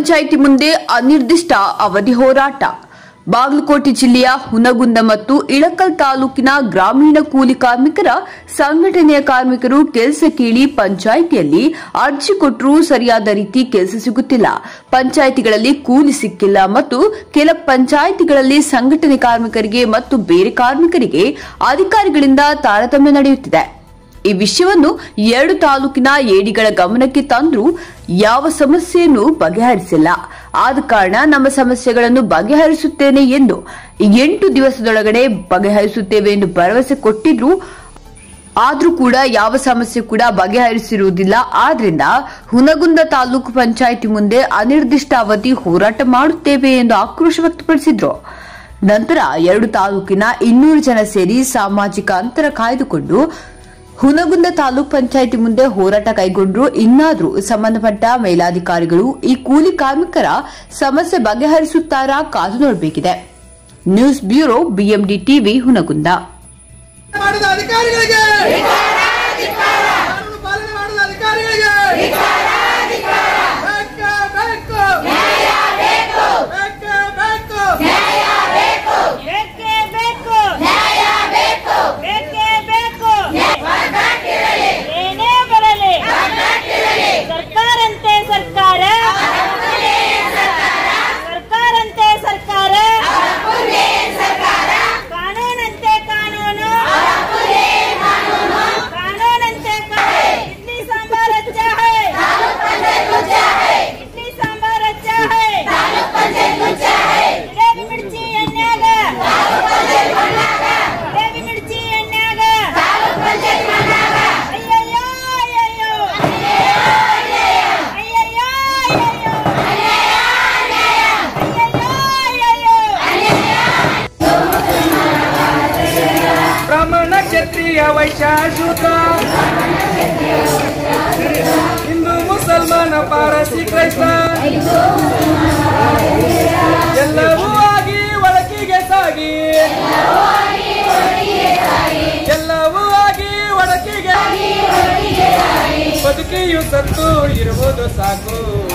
ಪಂಚಾಯಿತಿ ಮುಂದೆ ಅನಿರ್ದಿಷ್ಟ ಅವಧಿ ಹೋರಾಟ ಬಾಗಲಕೋಟೆ ಜಿಲ್ಲೆಯ ಹುನಗುಂದ ಮತ್ತು ಇಳಕಲ್ ತಾಲೂಕಿನ ಗ್ರಾಮೀಣ ಕೂಲಿ ಕಾರ್ಮಿಕರ ಸಂಘಟನೆಯ ಕಾರ್ಮಿಕರು ಕೆಲಸ ಕೇಳಿ ಪಂಚಾಯಿತಿಯಲ್ಲಿ ಅರ್ಜಿ ಕೊಟ್ಟರೂ ಸರಿಯಾದ ರೀತಿ ಕೆಲಸ ಸಿಗುತ್ತಿಲ್ಲ ಪಂಚಾಯಿತಿಗಳಲ್ಲಿ ಕೂಲಿ ಸಿಕ್ಕಿಲ್ಲ ಮತ್ತು ಕೆಲ ಪಂಚಾಯಿತಿಗಳಲ್ಲಿ ಸಂಘಟನೆ ಕಾರ್ಮಿಕರಿಗೆ ಮತ್ತು ಬೇರೆ ಕಾರ್ಮಿಕರಿಗೆ ಅಧಿಕಾರಿಗಳಿಂದ ತಾರತಮ್ಯ ನಡೆಯುತ್ತಿದೆ ಈ ವಿಷಯವನ್ನು ಎರಡು ತಾಲೂಕಿನ ಏಡಿಗಳ ಗಮನಕ್ಕೆ ತಂದರೂ ಯಾವ ಸಮಸ್ಯೆಯನ್ನು ಬಗೆಹರಿಸಿಲ್ಲ ಆದ ಕಾರಣ ನಮ್ಮ ಸಮಸ್ಯೆಗಳನ್ನು ಬಗೆಹರಿಸುತ್ತೇನೆ ಎಂದು ಎಂಟು ದಿವಸದೊಳಗಡೆ ಬಗೆಹರಿಸುತ್ತೇವೆ ಎಂದು ಭರವಸೆ ಕೊಟ್ಟಿದ್ರು ಆದ್ರೂ ಕೂಡ ಯಾವ ಸಮಸ್ಯೆ ಕೂಡ ಬಗೆಹರಿಸಿರುವುದಿಲ್ಲ ಆದ್ರಿಂದ ಹುನಗುಂದ ತಾಲೂಕು ಪಂಚಾಯಿತಿ ಮುಂದೆ ಅನಿರ್ದಿಷ್ಟ ಅವಧಿ ಹೋರಾಟ ಮಾಡುತ್ತೇವೆ ಎಂದು ಆಕ್ರೋಶ ವ್ಯಕ್ತಪಡಿಸಿದ್ರು ನಂತರ ಎರಡು ತಾಲೂಕಿನ ಇನ್ನೂರು ಜನ ಸೇರಿ ಸಾಮಾಜಿಕ ಅಂತರ ಕಾಯ್ದುಕೊಂಡು ಹುನಗುಂದ ತಾಲೂಕ್ ಪಂಚಾಯಿತಿ ಮುಂದೆ ಹೋರಾಟ ಕೈಗೊಂಡ್ರು ಇನ್ನಾದ್ರೂ ಸಂಬಂಧಪಟ್ಟ ಮೇಲಾಧಿಕಾರಿಗಳು ಈ ಕೂಲಿ ಕಾರ್ಮಿಕರ ಸಮಸ್ಯೆ ಬಗೆಹರಿಸುತ್ತಾರಾ ಕಾದು ನೋಡಬೇಕಿದೆ news bureau BMD TV Hungund ಮಾಡಿದ ಅಧಿಕಾರಿಗಳಿಗೆ ಕಾನೂನು ಪಾಲನೆ ಮಾಡಿದ ಅಧಿಕಾರಿಗಳಿಗೆ ಬೇಕು, ಬೇಕು. ಬೇಕು, ಬೇಕು. ಬೇಕೇ ಬೇಕು ನ್ಯಾಯ ಬೇಕು ಬೇಕೇ ಬೇಕು ಏನೇ ಬರಲಿ ಸರ್ಕಾರಂತೆ ಸರ್ಕಾರ ಸರ್ಕಾರಂತೆ ಸರ್ಕಾರ ಕಾನೂನಂತೆ ಕಾನೂನು ಕಾನೂನಂತೆ ಕಾನೂನು ಇಡ್ಲಿ ಸಾಂಬಾರ್ ಅಚ್ಚಾ ಹೈ ಇಡ್ಲಿ ಸಾಂಬಾರ್ ಅಚ್ಚಾ ಹೈ ಜಿಲೇಬಿ ಮಿರ್ಚಿ ಎಣ್ಣೆಗ ಜಿಲೇಬಿ ಮಿರ್ಚಿ ಎಣ್ಣೆಗ ಅಯ್ಯಯ್ಯೋ ಅಯ್ಯಯ್ಯೋ ಅಯ್ಯಯ್ಯೋ ಅಯ್ಯಯ್ಯೋ ಅಯ್ಯಯ್ಯೋ ಅಯ್ಯಯ್ಯೋ ಬ್ರಾಹ್ಮಣ ಕ್ಷತ್ರಿಯ ವೈಶ್ಯ ಶೂದ್ರ ಹಿಂದೂ ಮುಸಲ್ಮಾನ ಪಾರಸಿ ಕ್ರೈಸ್ತ ಎಲ್ಲವೂ ಆಗಿ ಒಳಕಿಗೆ ಸಾಗಿ ಎಲ್ಲವೂ ಆಗಿ ಒಳಕಿಗೆ ಬದುಕಿಯು ಸತ್ತು ಇರುವುದು ಸಾಕು